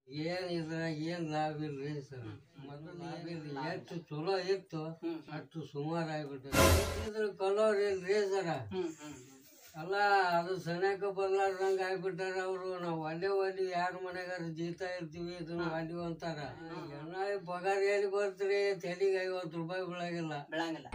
ಏನ್ ಇದ್ರಾಗ ಏನ್ ಲಾಭ ಇಲ್ರಿ ಸರ್ ಮೊದಲು ಲಾಭ ಇಲ್ರಿ ಎಷ್ಟು ಚಲೋ ಇತ್ತು ಅಷ್ಟು ಸುಮಾರು ಆಗ್ಬಿಟ್ಟು ಇದ್ರ ಕಲೋರ್ ಇಲ್ರಿ ಸರ ಅಲ್ಲ ಅದು ಸನ್ಯಾಕ ಬರ್ಲಾರ್ದಂಗ ಆಗ್ಬಿಟ್ಟಾರ ಅವರು ನಾವು ಒಲ್ಲೆ ಒಲ್ಲಿ ಯಾರ ಮನೆಗಾರ ಜೀತ ಇರ್ತೀವಿ ಇದನ್ನ ಒಲ್ಲಿ ಅಂತಾರ ಜನ ಪಗಾರ ಎಲ್ಲಿ ಬರ್ತೀರಿ ತೆಲಿಗೆ ಐವತ್ತು ರೂಪಾಯಿ ಬೀಳಾಗಿಲ್ಲ ಬೆಳಂಗಿಲ್ಲ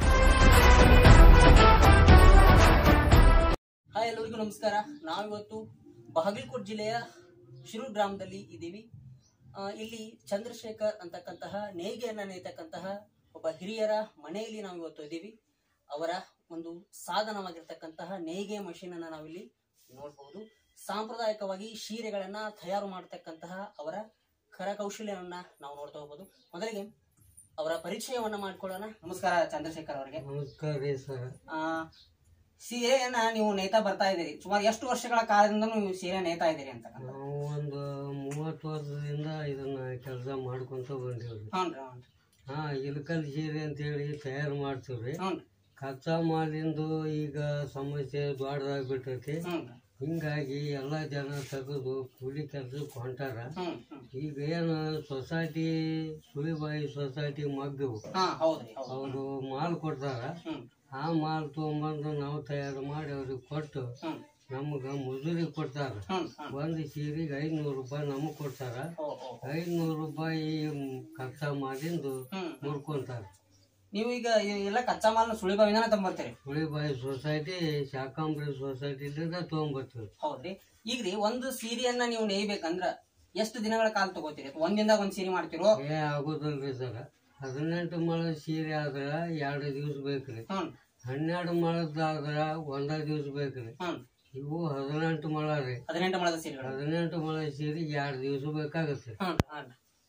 ಹಾಯ್ ಎಲ್ಲರಿಗೂ ನಮಸ್ಕಾರ ನಾವಿವತ್ತು ಬಾಗಲಕೋಟೆ ಜಿಲ್ಲೆಯ ಶಿರು ಗ್ರಾಮದಲ್ಲಿ ಇದ್ದೀವಿ ಆ, ಇಲ್ಲಿ ಚಂದ್ರಶೇಖರ್ ಅಂತಕ್ಕಂತಹ ನೇಯ್ಗೆಯನ್ನ ನೇಯ್ತಕ್ಕಂತಹ ಒಬ್ಬ ಹಿರಿಯರ ಮನೆಯಲ್ಲಿ ನಾವು ಇವತ್ತು ಇದ್ದೀವಿ ಅವರ ಒಂದು ಸಾಧನವಾಗಿರ್ತಕ್ಕಂತಹ ನೇಯ್ಗೆ ಮಷೀನ್ ಅನ್ನ ನಾವಿಲ್ಲಿ ನೋಡಬಹುದು ಸಾಂಪ್ರದಾಯಿಕವಾಗಿ ಸೀರೆಗಳನ್ನ ತಯಾರು ಮಾಡತಕ್ಕಂತಹ ಅವರ ಕರಕೌಶಲ್ಯವನ್ನ ನಾವು ನೋಡ್ತಾ ಹೋಗ್ಬೋದು ಮೊದಲಿಗೆ ಅವರ ಪರಿಚಯವನ್ನ ಮಾಡ್ಕೊಳ್ಳೋಣ ನಮಸ್ಕಾರ ಚಂದ್ರಶೇಖರ್ ಅವರಿಗೆ ನಮಸ್ಕಾರ ರೀ ಸರ್ ಆ, ಸೀರೆಯನ್ನ ನೀವು ನೇಯ್ತಾ ಬರ್ತಾ ಇದ್ದೀರಿ ಸುಮಾರು ಎಷ್ಟು ವರ್ಷಗಳ ಕಾಲದಿಂದ ನೀವು ಸೀರೆ ನೇಯ್ತಾ ಇದ್ದೀರಿ ಅಂತ ನಾವು ಒಂದು ಮೂವತ್ತು ವರ್ಷದಿಂದ ಇದನ್ನ ಕೆಲಸ ಮಾಡ್ಕೊಂತ ಬಂದೀವ್ರಿ ಹ್ಞೂನ್ರಿ ಹ್ಞೂನ್ರಿ ಹಾ ಇಲಕಲ್ ಸೀರೆ ಅಂತೇಳಿ ತಯಾರು ಮಾಡ್ತೀವ್ರಿ ಹ್ಞೂನ್ರಿ ಕಚ್ಚಾ ಮಾಲಿಂದು ಈಗ ಸಮಸ್ಯೆ ದೊಡ್ಡದಾಗ್ಬಿಟ್ಟೈತಿ ಹ್ಞೂನ್ರಿ ಹಿಂಗಾಗಿ ಎಲ್ಲ ಜನ ತೆಗೆದು ಕೂಲಿ ಕೆಲ್ಸಕ್ಕೆ ಹೊಂಟಾರ ಹ್ಮ್ ಹ್ಮ್ ಈಗ ಏನು ಸೊಸೈಟಿ ಸುಳಿಬಾಯಿ ಸೊಸೈಟಿ ಮಗ್ಗು ಹಾ ಹೌದ್ರಿ ಹೌದು ಅವರು ಮಾಲ್ ಕೊಡ್ತಾರ ಹ್ಮ್ ಆ ಮಾಲ್ ತೊಗೊಂಬಂದು ನಾವು ತಯಾರು ಮಾಡಿ ಅವ್ರಿಗೆ ಕೊಟ್ಟು ಹ್ಮ್ ನಮ್ಗೆ ಮಜೂರಿ ಕೊಡ್ತಾರ ಹ್ಮ್ ಹ್ಮ್ ಒಂದು ಸೀರೆಗೆ ಐದ್ನೂರು ರೂಪಾಯಿ ನಮಗೆ ಕೊಡ್ತಾರ ಓ ಓ ಐದ್ನೂರು ರೂಪಾಯಿ ಕಚ್ಚಾ ಮಾಲಿಂದು ಹ್ಮ್ ಮುರ್ಕೊಂತಾರ ನೀವು ಈಗ ಈ ಎಲ್ಲ ಕಚ್ಚಾ ಮಾಲ್ನ ಸುಳಿಬಾವಿಂದನೇ ತಂಬರ್ತೀರಿ ಸುಳಿಬಾಯಿ ಸೊಸೈಟಿ ಶಾಕಾಂಬರಿ ಸೊಸೈಟಿಲಿಂದ ತೊಗೊಂಬರ್ತೀವಿ ಹೌದ್ರಿ ಈಗ್ರಿ ಒಂದು ಸೀರೆಯನ್ನ ನೀವು ನೇಯ್ಬೇಕಂದ್ರ ಎಷ್ಟು ದಿನಗಳ ಕಾಲ ತಗೋತೀರಿ ಅಥವಾ ಒಂದಿನದಾಗ ಒಂದ್ ಸೀರೆ ಮಾಡ್ತಿರೋ ಏ ಆಗೋದಲ್ರಿ ಸರ ಹದಿನೆಂಟು ಮೊಳ ಸೀರೆ ಆದ್ರ ಎರಡು ದಿವ್ಸ ಬೇಕ್ರಿ ಹ್ಮ್ ಹನ್ನೆರಡು ಮೊಳದಾದ್ರ ಒಂದ ದಿವ್ಸ ಬೇಕ್ರಿ ಹ್ಮ್ ಇವು ಹದಿನೆಂಟು ಮೊಳ ರೀ ಹದಿನೆಂಟು ಮೊಳದ ಸೀರೆಗಳು ಹದಿನೆಂಟು ಮೊಳ ಸೀರೆ ಎರಡು ದಿವ್ಸ ಬೇಕಾಗತ್ತೆ ಹ್ಮ್ ಹ್ಮ್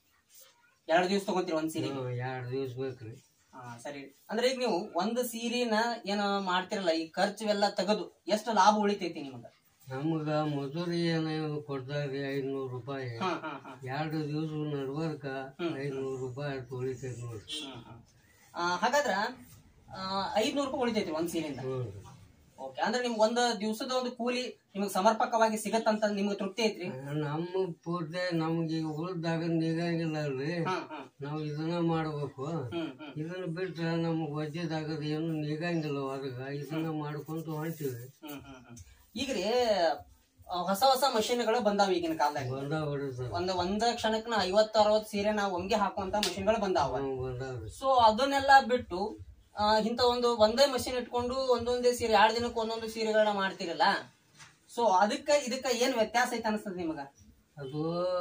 ಎರಡು ದಿವಸ ತಗೋತೀರಿ ಒಂದ್ ಸೀರೆ ಎರಡು ದಿವ್ಸ ಬೇಕ್ರಿ ಹಾ ಸರಿ ಅಂದ್ರೆ ಈಗ ನೀವು ಒಂದು ಸೀರೆನ ಏನ ಮಾಡ್ತಿರಲ್ಲ ಈ ಖರ್ಚುವೆಲ್ಲ ತೆಗೆದು ಎಷ್ಟು ಲಾಭ ಉಳಿತೈತಿ ನಿಮಗ ನಮ್ಗ ಮಜೂರಿ ಏನ ಕೊಡ್ತಾರ್ರಿ ಐದ್ನೂರು ರೂಪಾಯಿ ಹಾ ಹಾ ಹಾ ಎರಡು ದಿವ್ಸ ನಡ್ಬರ್ಕ ಐದ್ನೂರು ರೂಪಾಯಿ ಅಷ್ಟು ಉಳಿತೈತಿ ನೋಡ್ರಿ ಆ, ಹಾಗಾದ್ರ ಐದ್ನೂರು ರೂಪಾಯಿ ಉಳಿತೈತಿ ಒಂದ್ ಸೀರೆಯಿಂದ ಹ್ಞೂ ಓಕೆ ಅಂದ್ರೆ ನಿಮ್ಗೆ ಒಂದು ದಿವಸದ ಒಂದು ಕೂಲಿ ನಿಮಗೆ ಸಮರ್ಪಕವಾಗಿ ಸಿಗತ್ತಂತ ನಿಮ್ಗೆ ತೃಪ್ತಿ ಐತ್ರಿ ನಮ್ಮ ಪೂರ್ತಿ ನಮ್ಗೆ ಈಗ ಉಳ್ದಾಗ ನೀಗಂಗಿಲ್ಲ ಅಲ್ರಿ ಹಾ ಹಾ ನಾವು ಇದನ್ನ ಮಾಡ್ಬೇಕು ಹ್ಮ್ ಹ್ಮ್ ಇದನ್ನ ಬಿಟ್ರೆ ನಮ್ಗೆ ವಜ್ಜದಾಗದ ಏನು ನೀಗಂಗಿಲ್ಲ ಹೊರಗ ಇದನ್ನ ಮಾಡ್ಕೊಂತ ಹೊಂಟಿವಿ ಹ್ಮ್ ಹ್ಮ್ ಹ್ಮ್ ಈಗ್ರಿ ಆ, ಹೊಸ ಹೊಸ ಮಷೀನ್ಗಳು ಬಂದಾವ ಈಗಿನ ಕಾಲದಾಗ ಬಂದಾವ ಹೊಡ್ರಿ ಸರ್ ಒಂದ್ ಒಂದ ಕ್ಷಣಕ್ಕೆ ಐವತ್ತು ಅರವತ್ತು ಸೀರೆ ನಾವು ಒಮ್ಗೆ ಹಾಕುವಂತ ಮಷೀನ್ಗಳು ಬಂದಾವ ನಾವು ಬಂದಾವ್ರಿ ಸೊ ಅದನ್ನೆಲ್ಲ ಬಿಟ್ಟು ಆ, ಇಂಥ ಒಂದು ಒಂದೇ ಮಷಿನ್ ಇಟ್ಕೊಂಡು ಒಂದೊಂದೇ ಸೀರೆ ಎರಡು ದಿನಕ್ಕೆ ಒಂದೊಂದು ಸೀರೆಗಳನ್ನ ಮಾಡ್ತಿರಲ್ಲ ಸೊ ಅದಕ್ಕ ಇದಕ್ಕ ಏನ್ ವ್ಯತ್ಯಾಸ ಐತೆ ಅನಿಸ್ತದ ನಿಮಗ ಅದು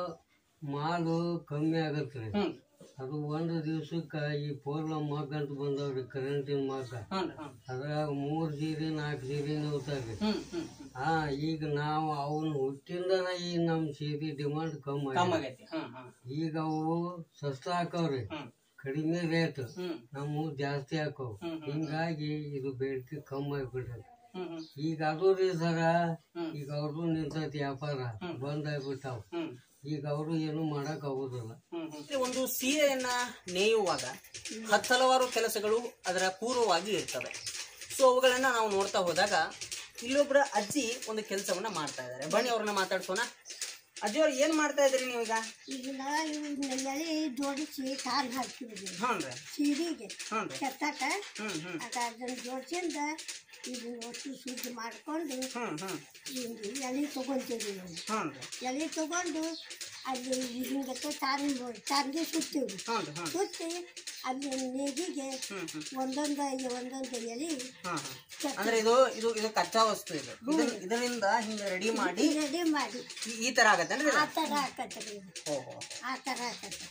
ಮಾಲು ಕಮ್ಮಿ ಆಗತ್ರಿ ಹ್ಮ್ ಅದು ಒಂದು ದಿವ್ಸಕ್ಕ ಈ ಪೋರ್ಲ ಮಗ್ ಅಂತ ಬಂದವ್ರಿ ಕರೆಂಟಿನ ಮಗ್ಗ ಹ್ಮ್ ಹ್ಮ್ ಅದ್ರಾಗ ಮೂರ್ ಸೀರೆ ನಾಲ್ಕು ಸೀರೆ ನೋಡ್ತಾರ್ರಿ ಹ್ಮ್ ಹ್ಮ್ ಹ್ಮ್ ಹಾ ಈಗ ನಾವು ಅವನ್ ಹುಟ್ಟಿಂದನ ಈ ನಮ್ ಸೀರೆ ಡಿಮಾಂಡ್ ಕಮ್ಮಿ ಕಮ್ಮಿ ಆಗ್ಯದ. ಆಗೈತಿ ಹ್ಮ್ ಹ್ಮ್ ಈಗ ಅವು ಸಸ್ತ ಹಾಕವ್ರಿ ಹ್ಮ್ ಕಡಿಮೆ ರೇಟ್ ಹ್ಮ್ ನಮ್ಮ ಜಾಸ್ತಿ ಹಾಕವ್ ಹ್ಮ್, ಹಿಂಗಾಗಿ ಇದು ಬೇಡಿಕೆ ಕಮ್ಮಿ ಆಗ್ಬಿಟ್ಟೈತಿ ಹ್ಮ್ ಹ್ಮ್ ಈಗ ಅದು ರೀ ಸರ ಹ್ಮ್. ಈಗ ಅವ್ರದ್ದು ನಿಂತೈತಿ ವ್ಯಾಪಾರ ಬಂದ್ ಆಗ್ಬಿಟ್ಟಾವ ಹ್ಮ್ ಈಗ ಅವರು ಏನು ಮಾಡಕ್ ಆಗುದಿಲ್ಲ ಹ್ಮ್ ಹ್ಮ್. ಈ ಒಂದು ಸೀರೆಯನ್ನ ನೇಯುವಾಗ ಹತ್ತಲವಾರು ಕೆಲಸಗಳು ಅದರ ಪೂರ್ವವಾಗಿ ಇರ್ತವೆ ಸೊ ಅವುಗಳನ್ನ ನಾವು ನೋಡ್ತಾ ಹೋದಾಗ ಇಲ್ಲೊಬ್ರ ಅಜ್ಜಿ ಒಂದು ಕೆಲಸವನ್ನ ಮಾಡ್ತಾ ಇದ್ದಾರೆ ಬನ್ನಿ ಅವ್ರನ್ನ ಮಾತಾಡ್ಸೋಣ ಅಜ್ಜಿ ಅವ್ರು ಏನ್ ಮಾಡ್ತಾ ಇದ್ರಿ ನೀವೀಗ ಈಗಿನ ಎಲೆ ಜೋಡಿಸಿ ಕಾಲ್ ಹಾಕಿಬಿಡಿ ಹ್ಞೂನ್ರಿ ಸೀರೆಗೆ ಹ್ಞೂನ್ರಿ ಕೆತ್ತಕ ಹ್ಮ್ ಹ್ಮ್ ಅದ ಅದನ್ನ ಜೋಡಿಸಿಂದ ಇದನ್ನ ಒಟ್ಟು ಶುದ್ಧ ಮಾಡ್ಕೊಂಡು ಹ್ಮ್ ಹ್ಮ್ ಹಿಂಗೆ ಎಲೆ ತೊಗೊಂತೀವಿ ನಾವು ಹ್ಞೂನ್ರಿ ಎಲೆ ತೊಗೊಂಡು ಅಲ್ಲಿ ಹಿಂಗತ್ತೆ ತಾರಿನ ತಾರಿಗೆ ಸುತ್ತೀವಿ ಹ್ಞೂನ್ರಿ ಹ್ಞೂ ಸುತ್ತಿ ಅಲ್ಲಿ ನೇಗಿಗೆ ಹ್ಮ್ ಹ್ಮ್ ಒಂದೊಂದು ಒಂದೊಂದು ಎಲೆ ಹಾ ಹಾ. ಅಂದ್ರೆ ಇದು ಇದು ಇದು ಕಚ್ಚಾ ವಸ್ತು ಇದು ಇದನ್- ಇದರಿಂದ ಹಿಂಗ ರೆಡಿ ಮಾಡಿ ರೆಡಿ ಮಾಡಿ ಈ- ಈ ತರ ಆಗತ್ತೇನ್ರಿ ಇದು? ಆ ಥರ ಹಾಕತ್ರಿ ಇದು ಓಹೋ ಆ ಥರ ಹಾಕತ್ರಿ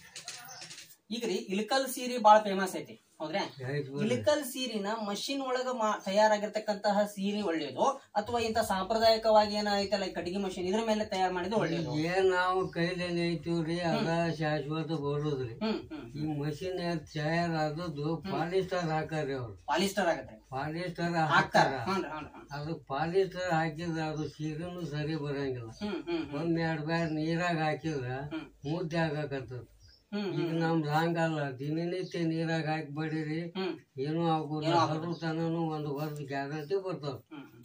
ಈಗ ರೀ ಇಳಕಲ್ ಸೀರೆ ಬಾಳ ಫೇಮಸ್ ಐತಿ ಹೌದ್ರಾ ಆಯ್ತ್ ಬಿಡ್ರಿ. ಇಳಕಲ್ ಸೀರಿನ ಮಷಿನ್ ಒಳಗ ಮಾ- ತಯಾರಾಗಿರ್ತಕ್ಕಂತಹ ಸೀರೆ ಒಳ್ಳೇದು ಅಥವಾ ಇಂತ ಸಾಂಪ್ರದಾಯಿಕವಾಗಿ ಏನೈತಲ್ಲ ಈ ಕಟ್ಟಿಗೆ ಮಷಿನ್ ಇದ್ರ ಮೇಲೆ ತಯಾರು ಮಾಡಿದ್ದು ಒಳ್ಳೇದು ಏನ್ ನಾವು ಕೈಲಿ ಐತಿವ್ರಿ ಅದ ಶಾಶ್ವತ ಬರೋದ್ರಿ ಹ್ಮ್ ಹ್ಮ್ ಈ ಮಷಿನ್ ತಯಾರಾದದ್ದು ಪಾಲಿಸ್ಟರ್ ಹಾಕಾರಿ ಅವ್ರು ಪಾಲಿಸ್ಟರ್ ಆಗತ್ತೆ ಪಾಲಿಸ್ಟರ್ ಹಾಕ್ತಾರ ಹಾಕ್ತಾರ ಹ್ಞೂ ಹ್ಞೂ ಅದು ಪಾಲಿಸ್ಟರ್ ಹಾಕಿದ್ರ ಅದು ಸೀರೆನು ಸರಿ ಬರಂಗಿಲ್ಲ ಹ್ಮ್ ಹ್ಮ್ ಹ್ಮ್ ಒಂದ್ ಎರಡ್ ಬ್ಯಾಗ್ ನೀರಾಗ ಹಾಕಿದ್ರ ಹ್ಮ್. ಮುದ್ದೆ ಆಗಾಕತ್ತದ ಹ್ಮ್ ಈಗ ನಮ್ದು ಹಂಗಲ್ಲ ದಿನನಿತ್ಯ ನೀರಾಗ ಹಾಕಿ ಬಡೀರಿ ಹ್ಮ್ ಏನೂ ಆಗುದಿಲ್ಲ ಅದ್ರ ತನನು ಒಂದು ವರ್ಷ ಗ್ಯಾರಂಟಿ ಬರ್ತಾವ ಹ್ಮ್ ಹ್ಮ್.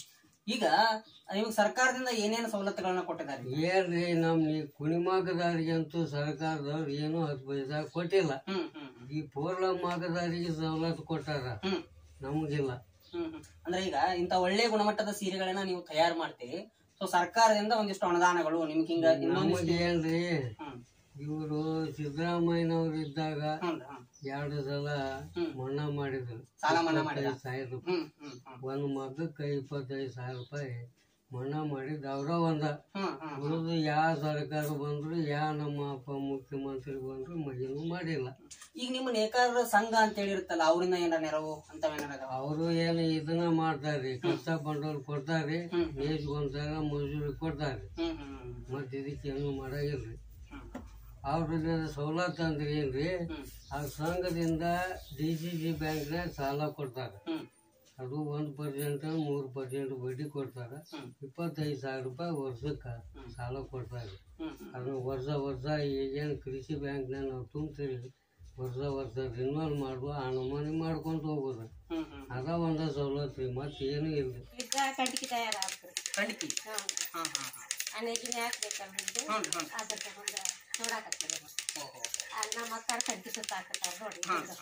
ಈಗ ನಿಮಗೆ ಸರ್ಕಾರದಿಂದ ಏನೇನು ಸವಲತ್ತುಗಳನ್ನ ಕೊಟ್ಟಿದ್ದಾರೆ ಏನ್ರಿ ನಮ್ ಈ ಕುಣಿಮಾಕದಾರಿಗಂತೂ ಸರ್ಕಾರದವ್ರು ಏನೂ ಹತ್ತು ಪೈಸಾ ಕೊಟ್ಟಿಲ್ಲ ಹ್ಮ್ ಹ್ಮ್ ಹ್ಮ್. ಈ ಪೂರ್ಲ ಮಾಕದಾರಿಗೆ ಸವಲತ್ತು ಕೊಟ್ಟಾರ ಹ್ಮ್ ನಮಗಿಲ್ಲ ಹ್ಮ್ ಹ್ಮ್. ಅಂದ್ರೆ ಈಗ ಇಂತ ಒಳ್ಳೆ ಗುಣಮಟ್ಟದ ಸೀರೆಗಳನ್ನ ನೀವು ತಯಾರು ಮಾಡ್ತೀರಿ ಸೊ ಸರ್ಕಾರದಿಂದ ಒಂದಿಷ್ಟು ಅನುದಾನಗಳು ನಿಮ್ಗೆ ಹಿಂಗ ಇನ್ನೊಂದಿಷ್ಟು ನಮಗೇನ್ರಿ ಹ್ಮ್ ಇವರು ಸಿದ್ದರಾಮಯ್ಯನವ್ರು ಇದ್ದಾಗ ಹ್ಮ್ ಹ್ಮ್. ಎರಡು ಸಲ ಹ್ಮ್. ಮನ್ನಾ ಮಾಡಿದ್ರು ಸಾಲ ಮನ್ನಾ ಮಾಡಿದ ಇಪ್ಪತ್ತೈದು ಸಾವಿರ ರೂಪಾಯಿ ಹ್ಮ್ ಹ್ಮ್ ಹ್ಮ್ ಒಂದು ಮಗಕ್ಕೆ ಇಪ್ಪತ್ತೈದು ಸಾವಿರ ರೂಪಾಯಿ ಮನ್ನಾ ಮಾಡಿದ್ದು ಅವ್ರ ಒಂದ ಹ್ಮ್ ಹ್ಮ್ ಉಳಿದು ಯಾವ ಸರ್ಕಾರ ಬಂದ್ರು ಯಾವ ನಮ್ಮ ಅಪ್ಪ ಮುಖ್ಯಮಂತ್ರಿ ಬಂದ್ರು ಮಗೇನು ಮಾಡಿಲ್ಲ ಈಗ ನಿಮ್ಮ ನೇಕಾರರ ಸಂಘ ಅಂತ ಹೇಳಿರುತ್ತಲ್ಲ ಅವರಿಂದ ಏನಾರ ನೆರವು ಅಂತ ಏನಾರ ಅವರು ಏನು ಇದನ್ನ ಮಾಡ್ತಾರ್ರಿ ಕಷ್ಟ ಬಂಡವಾಳ ಕೊಡ್ತಾರ್ರಿ ಹ್ಮ್. ನೇಸ್ಕೊಂತಾರ ಮಜೂರಿ ಕೊಡ್ತಾರ್ರಿ ಹ್ಮ್ ಹ್ಮ್ ಹ್ಮ್ ಮತ್ತೆ ಇದಕ್ಕೇನು ಮಾಡಂಗಿಲ್ರಿ ಹ್ಮ್ ಅವ್ರಿಂದ ಸವಲತ್ತು ಅಂದ್ರೆ ಏನ್ರಿ ಹ್ಮ್ ಆ ಸಂಘದಿಂದ ಡಿ ಸಿ ಸಿ ಬ್ಯಾಂಕ್ನಾಗ ಸಾಲ ಕೊಡ್ತಾರೆ ಹ್ಮ್ ಅದು ಒಂದು ಪರ್ಸೆಂಟ್ ಮೂರು ಪರ್ಸೆಂಟ್ ಬಡ್ಡಿ ಕೊಡ್ತಾರೆ ಹ್ಮ್ ಇಪ್ಪತ್ತೈದು ಸಾವಿರ ರೂಪಾಯಿ ವರ್ಷಕ್ಕೆ ಸಾಲ ಕೊಡ್ತಾರೆ ಹ್ಮ್ ಹ್ಮ್ ಅದನ್ನ ವರ್ಷ ವರ್ಷ ಈಗೇನು ಕೃಷಿ ಬ್ಯಾಂಕ್ನಾಗ ನಾವು ತುಂಬ್ತೀವಿ ವರ್ಷ ವರ್ಷ ರಿನ್ಯೂವಲ್ ಮಾಡುವ ಆ ನಮೂನೆ ಮಾಡ್ಕೊಂತ ಹೋಗೋದು ಹ್ಮ್ ಹ್ಮ್ ಅದ ಒಂದ ಸವಲತ್ತು ರೀ ಮತ್ತೆ ಏನೂ ಇಲ್ಲ ಈಗ ಕಡ್ಗಿ ತಯಾರಾಗ್ತದೆ ಖಂಡಿತ ಹೌದು ಹಾ ಹಾ ಹಾ ಅನೇಕಿನ ಹಾಕ್ಬೇಕಲ್ಲ ಹುಡ್ದು ಹ್ಞೂ ಹ್ಞೂ ಅದ್ರ ತಗೊಂಡು ನೋಡಾಕತ್ತದ ಓಹೋ ನಮ್ಮ ಅಕ್ಕಾರ ಕಡ್ಗಿ ಸುತ್ತಾಕತ್ತಾರ ನೋಡಿ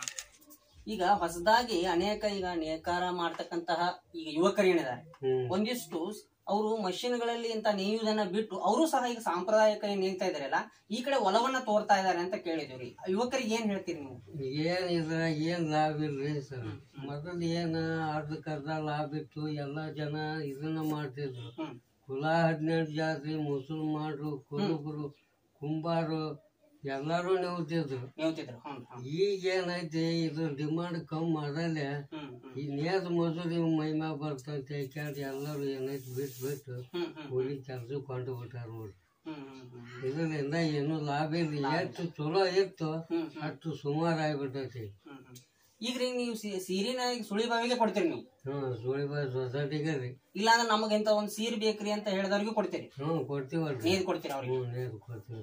ಈಗ ಹೊಸದಾಗಿ ಅನೇಕ ಈಗ ನೇಕಾರ ಮಾಡ್ತಕ್ಕಂತಹ ಈಗ ಯುವಕರು ಏನಿದ್ದಾರೆ ಹ್ಮ್ ಒಂದಿಷ್ಟು ಅವರು ಮಷಿನ್ಗಳಲ್ಲಿ ಇಂತ ನೇಯುವುದನ್ನ ಬಿಟ್ಟು ಅವರು ಸಹ ಈಗ ಸಾಂಪ್ರದಾಯಿಕ ನೇಯ್ತಾ ಇದಾರಲ್ಲ ಈ ಕಡೆ ಒಲವನ್ನ ತೋರ್ತಾ ಇದಾರೆ ಅಂತ ಕೇಳಿದ್ವಿ ಯುವಕರಿಗೆ ಏನ್ ಹೇಳ್ತೀರಿ ನೀವು ಏನ್ ಇದ್ರಾಗ ಏನ್ ಲಾಭ ಇಲ್ರಿ ಸರ್ ಮೊದಲು ಏನ ಅರ್ಧಕ್ಕರ್ಧ ಲಾಭ ಇತ್ತು ಎಲ್ಲಾ ಜನ ಇದನ್ನ ಮಾಡ್ತಿದ್ರು ಹ್ಮ್ ಕುಲ ಹದಿನೆಂಟು ಜಾತಿ ಮುಸಲ್ಮಾನರು ಕುರುಬರು ಕುಂಬಾರು ಎಲ್ಲಾರು ನೆವ್ತಿದ್ರು ನೇಯ್ತಿದ್ರು ಹ್ಮ್ ಹ್ಮ್ ಈಗ ಏನೈತಿ ಇದು ಡಿಮಾಂಡ್ ಕಮ್ಮಿ ಅದಲ್ಲೇ ಹ್ಮ್ ಹ್ಮ್ ಈ ನೇದ ಮಜೂರಿ ಮೈಮಾ ಬರ್ತಂತ ಯಾಕಂದ್ರೆ ಎಲ್ಲರೂ ಏನೈತಿ ಬಿಟ್ಟು ಬಿಟ್ಟು ಹ್ಮ್ ಹ್ಮ್ ಕೂಲಿ ಕೆಲ್ಸಕ್ಕೆ ಕೊಂಡು ಬಿಟ್ಟಾರ ನೋಡ್ರಿ ಹ್ಮ್ ಹ್ಮ್ ಹ್ಮ್ ಇದರಿಂದ ಏನು ಲಾಭ ಇಲ್ಲ ಎಷ್ಟು ಚಲೋ ಇತ್ತು ಹ್ಮ್ ಹ್ಮ್ ಅಷ್ಟು ಸುಮಾರು ಆಗ್ಬಿಟ್ಟೈತಿ ಹ್ಮ್ ಹ್ಮ್. ಈಗ ರೀ ನೀವು ಸೀ- ಸೀರೆನ ಈಗ ಸುಳಿ ಬಾವಿಗೆ ಕೊಡ್ತೀರಿ ನೀವು ಹ್ಮ್ ಸುಳಿಬಾಯಿ ಸೊಸೈಟಿಗೆ ರೀ ಇಲ್ಲಾಂದ್ರೆ ನಮಗೆ ಇಂತ ಒಂದ್ ಸೀರೆ ಬೇಕ್ರಿ ಅಂತ ಹೇಳಿದವ್ರಿಗೂ ಕೊಡ್ತೀರಿ ಹ್ಞೂ ಕೊಡ್ತೀವಲ್ರಿ ನೇಯ್ದು ಕೊಡ್ತೀರಿ ಅವ್ರಿಗೆ ಹ್ಞೂ ನೇದು ಕೊಡ್ತೀವಿ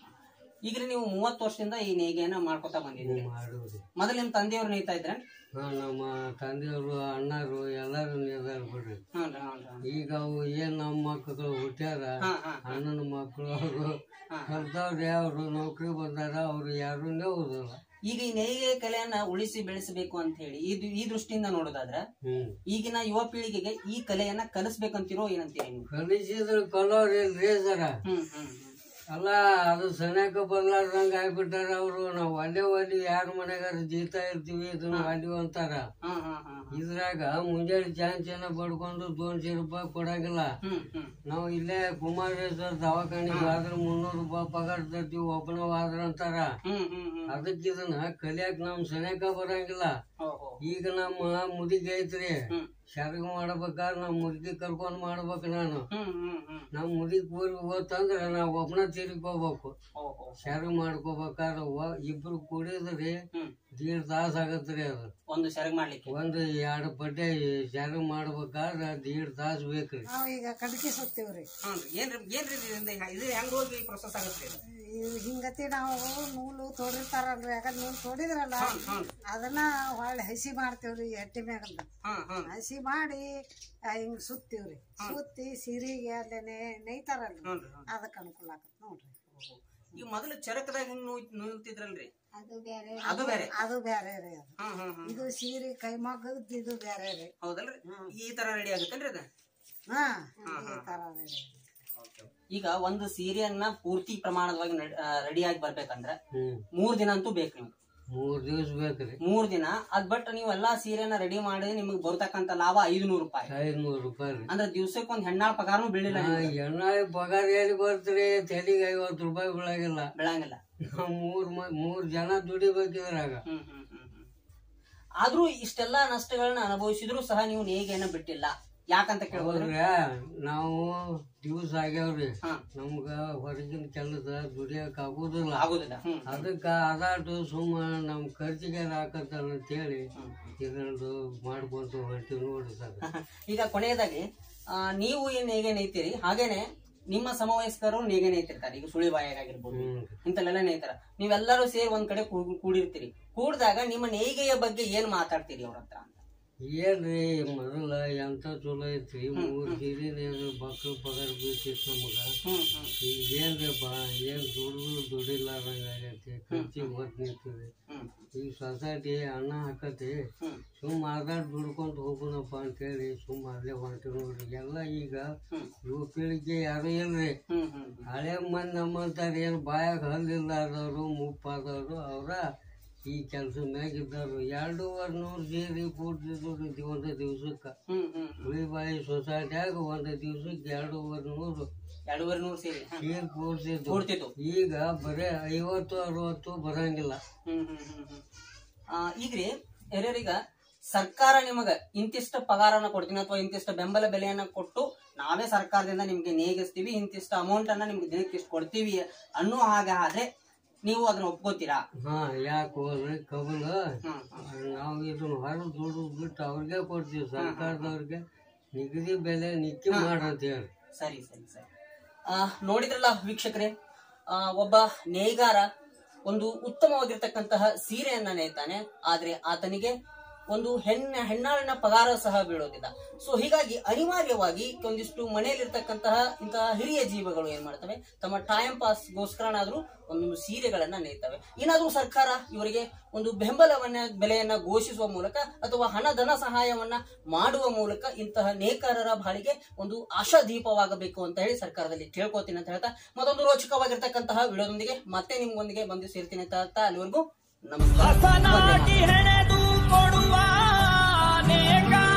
ಈಗ ರೀ ನೀವು ಮೂವತ್ತು ವರ್ಷದಿಂದ ಈ ನೇಯ್ಗೆಯನ್ನ ಮಾಡ್ಕೊತಾ ಬಂದಿದ್ದೀರಿ ಮಾಡುವ್ರಿ ಮೊದಲು ನಿಮ್ ತಂದೆಯವ್ರು ನೇಯ್ತಾ ಇದ್ರ ಹಾ ನಮ್ಮ ತಂದೆಯವರು ಅಣ್ಣರು ಎಲ್ಲಾರು ನೇದಾರ ಬಿಡ್ರಿ ಹ್ಞೂ ಹ್ಞೂ ಈಗ ಅವು ಏನ್ ನಮ್ಮ ಮಕ್ಕಳು ಹುಟ್ಟ್ಯಾರ ಹಾ ಹಾ ಅಣ್ಣನ ಮಕ್ಕಳು ಅವರು ಕಲ್ತವ್ರಿ ಅವ್ರು ನೌಕರಿ ಬಂದಾರ ಅವ್ರು ಯಾರು ಓದಲ್ಲ ಈಗ ಈ ನೇಯ್ಗೆ ಕಲೆಯನ್ನ ಉಳಿಸಿ ಬೆಳೆಸಬೇಕು ಅಂತ ಹೇಳಿ ಇದು ಈ ದೃಷ್ಟಿಯಿಂದ ನೋಡೋದಾದ್ರೆ ಹ್ಮ್ ಈಗಿನ ಯುವ ಪೀಳಿಗೆಗೆ ಈ ಕಲೆಯನ್ನ ಕಲಿಸ್ಬೇಕಂತಿರೋ ಏನಂತೀರಿ ನೀವು ಕಲಿಸಿದ್ರು ಕಲೋರ್ ಇಲ್ರಿ ಸರ ಹ್ಮ್ ಹ್ಮ್ ಅಲ್ಲ ಅದು ಸನ್ಯಾಕ ಬರ್ಲಾರ್ದಂಗ ಆಗ್ಬಿಟ್ಟಾರ ಅವ್ರು ನಾವ್ ಒಲ್ಲೆ ಒಲ್ಲಿ ಯಾರ ಮನೆಗಾರ ಜೀತಾ ಇರ್ತೀವಿ ಇದನ್ನ ಒಲ್ಲಿ ಅಂತಾರ ಹ್ಮ್ ಹ್ಮ್ ಹ್ಮ್ ಇದ್ರಾಗ ಮುಂಜಾನೆ ಚಾನ್ ಚೆನ್ನ ಬಡ್ಕೊಂಡು ದೋನ್ಶೆ ರೂಪಾಯಿ ಕೊಡಂಗಿಲ್ಲ ಹ್ಮ್ ಹ್ಮ್ ನಾವು ಇಲ್ಲೇ ಕುಮಾರೇಶ್ವರ ದವಾಖಾನಿಗೆ ಆದ್ರ ಮುನ್ನೂರು ರೂಪಾಯಿ ಪಗಾರ ತರ್ತೀವಿ ಒಬ್ಬನವ್ ಆದ್ರ ಅಂತಾರ ಹ್ಮ್ ಹ್ಮ್ ಹ್ಮ್ ಅದಕ್ಕೆ ಇದನ್ನ ಕಲಿಯಾಕ ನಮ್ ಸನ್ಯಾಕ ಬರಂಗಿಲ್ಲ ಓಹೋ ಈಗ ನಮ್ಮ ಮುದುಕಿ ಐತ್ರಿ ಹ್ಮ್ ಶರ್ಗ ಮಾಡ್ಬೇಕಾದ್ರೆ ನಮ್ಮ ಮುದುಕಿ ಕರ್ಕೊಂಡ್ ಮಾಡ್ಬೇಕು ನಾನು ಹ್ಮ್ ಹ್ಮ್ ಹ್ಮ್ ನಮ್ಮ ಮುದುಕಿ ಊರಿಗೆ ಹೋತಂದ್ರ ನಾವ್ ಒಬ್ನ ತಿರ್ಕೋಬೇಕು ಓಹೋ ಶರ್ಗ ಮಾಡ್ಕೋಬೇಕಾದ್ರೆ ಒ- ಇಬ್ರು ಕುಡಿದ್ರಿ ಹ್ಮ್ ದೀಡ್ ತಾಸ ಆಗತ್ರಿ ಅದು ಒಂದು ಸೆರಗ್ ಮಾಡ್ಲಿಕ್ಕೆ ಒಂದು ಎರಡು ಪಡ್ಡೆ ಶರ್ಗ ಮಾಡ್ಬೇಕಾದ್ರೆ ದೀಡ್ ತಾಸ ಬೇಕ್ರಿ ನಾವು ಈಗ ಕಡ್ಗಿ ಸುತ್ತೀವ್ರಿ ಹ್ಞೂ ಏನ್ರಿ ಏನ್ರಿ ಇದು ಇದು ಇದು ಹೆಂಗ್ ಹೋಗಿ ಪ್ರೊಸೆಸ್ ಆಗತ್ರಿ ಇದು? ಇದು ಹಿಂಗತಿ ನಾವು ನೂಲು ತೋಡಿರ್ತಾರಲ್ರಿ ಯಾಕಂದ್ರೆ ನೂಲು ತೋಡಿದ್ರಲ್ಲ ಹ್ಮ್ ಅದನ್ನ ಹೊಳ್ಳಿ ಹಸಿ ಮಾಡ್ತೇವ್ರಿ ಎಟ್ಟಿ ಮ್ಯಾಗಂದ ಹ್ಮ್ ಹ್ಮ್ ಹಸಿ ಮಾಡಿ ಆ, ಹಿಂಗ್ ಸುತ್ತೀವ್ರಿ ಸುತ್ತಿ ಸಿರಿಗೆ ಅಲ್ಲೇ ನೇಯ್ತಾರಲ್ರಿ ಹ್ಞೂ ರೀ ಅದಕ್ಕೆ ಅನುಕೂಲ ಆಗತ್ ನೋಡ್ರಿ ಈಗ ಮೊದಲು ಚರಕದಾಗ ಹಿಂಗ್ ನೂಯ್- ನೂಲ್ತಿದ್ರಲ್ರಿ ಅದು ಬೇರೆ ಅದು ಬೇರೆ ಅದು ಬೇರೆ ರೀ ಅದು ಹ್ಮ್ ಹ್ಮ್ ಹ್ಮ್ ಇದು ಸೀರೆ ಕೈಮಗ್ಗದ್ ಇದು ಬೇರೆ ರೀ ಹೌದಲ್ರಿ ಈ ತರ ರೆಡಿ ಆಗುತ್ತೇನ್ರಿ ಅದು ಹಾ ಈ ತರ ರೀ ಈಗ ಒಂದು ಸೀರೆಯನ್ನ ಪೂರ್ತಿ ಪ್ರಮಾಣದವಾಗಿ ರೆಡಿಯಾಗಿ ಬರ್ಬೇಕಂದ್ರೆ ಹ್ಮ್ ಮೂರ್ ದಿನ ಅಂತೂ ಬೇಕು ನಿಮ್ಗೆ ಮೂರ್ ದಿವ್ಸ ಬೇಕ್ರಿ ಮೂರ್ ದಿನ ಅದ್ ಬಟ್ ನೀವು ಎಲ್ಲಾ ಸೀರೆನ ರೆಡಿ ಮಾಡಿ ನಿಮಗೆ ಬರ್ತಕ್ಕಂತ ಲಾಭ ಐದುನೂರು ರೂಪಾಯಿ ಐದ್ನೂರು ರೂಪಾಯಿ ರೀ ಅಂದ್ರೆ ದಿವ್ಸಕ್ಕೆ ಒಂದ್ ಹೆಣ್ಣಾಳ ಪಗಾರನು ಬೀಳಿಲ್ಲ ಆ, ಎಣ್ಣ ಪಗಾರ ಎಲ್ಲಿ ಬರ್ತೀರಿ ತೆಲಿಗೆ ಐವತ್ತು ರೂಪಾಯಿ ಬೀಳಂಗಿಲ್ಲ ಬೆಳಂಗಿಲ್ಲ ನಾವ್ ಮೂರ್ ಮ- ಮೂರ್ ಜನ ದುಡಿಬೇಕಿದ್ರಾಗ ಹ್ಮ್ ಹ್ಮ್ ಹ್ಮ್ ಹ್ಮ್. ಆದ್ರೂ ಇಷ್ಟೆಲ್ಲಾ ನಷ್ಟಗಳನ್ನ ಅನುಭವಿಸಿದ್ರು ಸಹ ನೀವು ನೇಯ್ಗೆಯನ್ನ ಬಿಟ್ಟಿಲ್ಲ ಯಾಕಂತ ಕೇಳ್ಬೋದ್ರಿ ಹೌದ್ರಿ ನಾವು ದಿವ್ಸ ಆಗ್ಯಾವ್ರಿ ಹಾ ನಮ್ಗ ಹೊರಗಿನ ಕೆಲಸ ದುಡಿಯಕ್ ಆಗುದಿಲ್ಲ ಆಗುದಿಲ್ಲ ಹ್ಮ್ ಅದಕ್ಕ ಅದಾಟು ಸುಮ್ಮ ನಮ್ ಖರ್ಚಿಗೆ ಹಾಕತ್ತಾರ ಅಂತೇಳಿ ಇದೊಂದು ಮಾಡ್ಕೊಂತ ಹೊಂಟಿವಿ ನೋಡ್ರಿ ಸರ್ ಈಗ ಕೊನೆಯದಾಗಿ ಆ, ನೀವು ಏನ್ ನೇಯ್ಗೆ ನೇಯ್ತೀರಿ ಹಾಗೇನೆ ನಿಮ್ಮ ಸಮವಯಸ್ಕರು ನೇಯ್ಗೆ ನೇಯ್ತಿರ್ತಾರೆ ಈಗ ಸುಳಿ ಬಾಯಾಗಿರ್ಬೋದು ಹ್ಮ್ ಇಂಥಲ್ಲೆಲ್ಲ ನೇಯ್ತಾರ ನೀವೆಲ್ಲರೂ ಸೇರಿ ಒಂದ್ ಕಡೆ ಕೂ- ಕೂಡಿರ್ತೀರಿ ಕೂಡಿದಾಗ ನಿಮ್ಮ ನೇಯ್ಗೆಯ ಬಗ್ಗೆ ಏನ್ ಮಾತಾಡ್ತೀರಿ ಅವ್ರ ಹತ್ರ ಅಂತ ಏನ್ರಿ ಮೊದಲ ಎಂತ ಚಲೋ ಐತ್ರಿ ಮೂರ್ ಸೀರಿನ ಮಕ್ಳು ಪಗಾರ ಬೀಳ್ತಿತ್ತು ನಮಗ ಹ್ಮ್ ಹ್ಮ್ ಈಗ ಏನ್ರಿ ಬಾ ಏನ್ ದುಡಿದ್ರು ದುಡಿಲಾರಂಗ ಆಗೈತಿ ಖರ್ಚಿಗೆ ಹೊತ್ತು ನಿಂತದೆ ಹ್ಮ್ ಈಗ ಸೊಸೈಟಿ ಅನ್ನ ಹಾಕತಿ ಹ್ಮ್ ಸುಮ್ಮ ಆಧಾರ್ ದುಡ್ಕೊಂತ ಹೋಗೋಣಪ್ಪ ಅಂತೇಳಿ ಸುಮ್ಮ ಅಲ್ಲೇ ಹೊಂಟಿ ನೋಡ್ರಿ ಎಲ್ಲ ಈಗ ಹ್ಮ್ ಯುವ ಪೀಳಿಗೆ ಯಾರು ಇಲ್ರಿ ಹ್ಮ್ ಹ್ಮ್ ಹಳೆ ಮಂದಿ ನಮ್ಮಂತಾರ ಏನು ಬಾಯಾಗ ಹಲ್ಲಿಲ್ಲಾರ್ದವ್ರು ಮುಪ್ಪಾದವರು ಅವ್ರ ಈ ಕೆಲಸ ಮ್ಯಾಗ ಇದ್ದವ್ರು ಎರಡೂವರೆ ನೂರು ಸೇರಿ ಕೂಡ್ತಿದ್ರು ಒಂದು ದಿವ್ಸಕ್ಕೆ ಹ್ಮ್ ಹ್ಮ್ ಉಳಿಬಾಯಿ ಸೊಸೈಟಿಯಾಗ ಒಂದು ದಿವ್ಸಕ್ಕೆ ಎರಡೂವರೆ ನೂರು ಎರಡೂವರೆ ನೂರು ಸೇರಿ ಹ್ಮ್. ಸೇರಿ ಕೂಡ್ತಿದ್ರು ಕೂಡ್ತಿತ್ತು ಈಗ ಬರೇ ಐವತ್ತು ಅರವತ್ತು ಬರಂಗಿಲ್ಲ ಹ್ಮ್ ಹ್ಮ್ ಹ್ಮ್ ಹ್ಮ್ ಆ, ಈಗ್ರಿ ಹಿರಿಯರೀಗ ಸರ್ಕಾರ ನಿಮಗ ಇಂತಿಷ್ಟ ಪಗಾರನ ಕೊಡ್ತೀನಿ ಅಥವಾ ಇಂತಿಷ್ಟ ಬೆಂಬಲ ಬೆಲೆಯನ್ನ ಕೊಟ್ಟು ನಾವೇ ಸರ್ಕಾರದಿಂದ ನಿಮ್ಗೆ ನೇಗಿಸ್ತೀವಿ ಇಂತಿಷ್ಟ ಅಮೌಂಟ್ ಅನ್ನ ನಿಮ್ಗೆ ದಿನಕ್ಕೆ ಇಷ್ಟು ಕೊಡ್ತೀವಿ ಅನ್ನೋ ಹಾಗೆ ಆದ್ರೆ ನೀವು ಅದನ್ನ ಒಪ್ಕೋತೀರಾ ಹಾ ಯಾಕೆ ಹೋದ್ರಿ ಕಬಲ ಹ್ಮ್ ಹ್ಮ್ ನಾವು ಇದನ್ನ ಹೊರ ದುಡ್ಡು ಬಿಟ್ಟು ಅವ್ರಿಗೆ ಕೊಡ್ತೀವಿ ಸರ್ಕಾರದವ್ರಿಗೆ ನಿಗದಿ ಬೆಲೆ ನಿಕ್ಕಿ ಮಾಡಂತ ಹೇಳಿ ಸರಿ ಸರಿ ಸರಿ ಆ, ನೋಡಿದ್ರಲ್ಲ ವೀಕ್ಷಕರೇ ಆ, ಒಬ್ಬ ನೇಯ್ಗಾರ ಒಂದು ಉತ್ತಮವಾಗಿರ್ತಕ್ಕಂತಹ ಸೀರೆಯನ್ನ ನೇಯ್ತಾನೆ ಆದ್ರೆ ಆತನಿಗೆ ಒಂದು ಹೆಣ್ಣ ಹೆಣ್ಣಾಳಿನ ಪಗಾರ ಸಹ ಬೀಳೋದಿಲ್ಲ ಸೊ ಹೀಗಾಗಿ ಅನಿವಾರ್ಯವಾಗಿ ಒಂದಿಷ್ಟು ಮನೆಯಲ್ಲಿರ್ತಕ್ಕಂತಹ ಇಂತಹ ಹಿರಿಯ ಜೀವಗಳು ಏನ್ ಮಾಡ್ತವೆ ತಮ್ಮ ಟೈಮ್ ಪಾಸ್ಗೋಸ್ಕರನಾದ್ರೂ ಒಂದೊಂದು ಸೀರೆಗಳನ್ನ ನೇಯ್ತವೆ ಏನಾದ್ರೂ ಸರ್ಕಾರ ಇವರಿಗೆ ಒಂದು ಬೆಂಬಲವನ್ನ ಬೆಲೆಯನ್ನ ಘೋಷಿಸುವ ಮೂಲಕ ಅಥವಾ ಹಣ ಧನ ಸಹಾಯವನ್ನ ಮಾಡುವ ಮೂಲಕ ಇಂತಹ ನೇಕಾರರ ಬಾಳಿಗೆ ಒಂದು ಆಶಾ ದೀಪವಾಗಬೇಕು ಅಂತ ಹೇಳಿ ಸರ್ಕಾರದಲ್ಲಿ ಕೇಳ್ಕೊತೀನಿ ಅಂತ ಹೇಳ್ತಾ ಮತ್ತೊಂದು ರೋಚಕವಾಗಿರ್ತಕ್ಕಂತಹ ವಿಡಿಯೋದೊಂದಿಗೆ ಮತ್ತೆ ನಿಮ್ಗೊಂದಿಗೆ ಬಂದು ಸೇರ್ತೀನಿ ಅಂತ ಹೇಳ್ತಾ ಅಲ್ಲಿವರೆಗೂ ನಮಸ್ಕಾರ ಹಸನಾಗಿ ಹೆಣೆದು ಕೊಡುವ ಅನೇಕ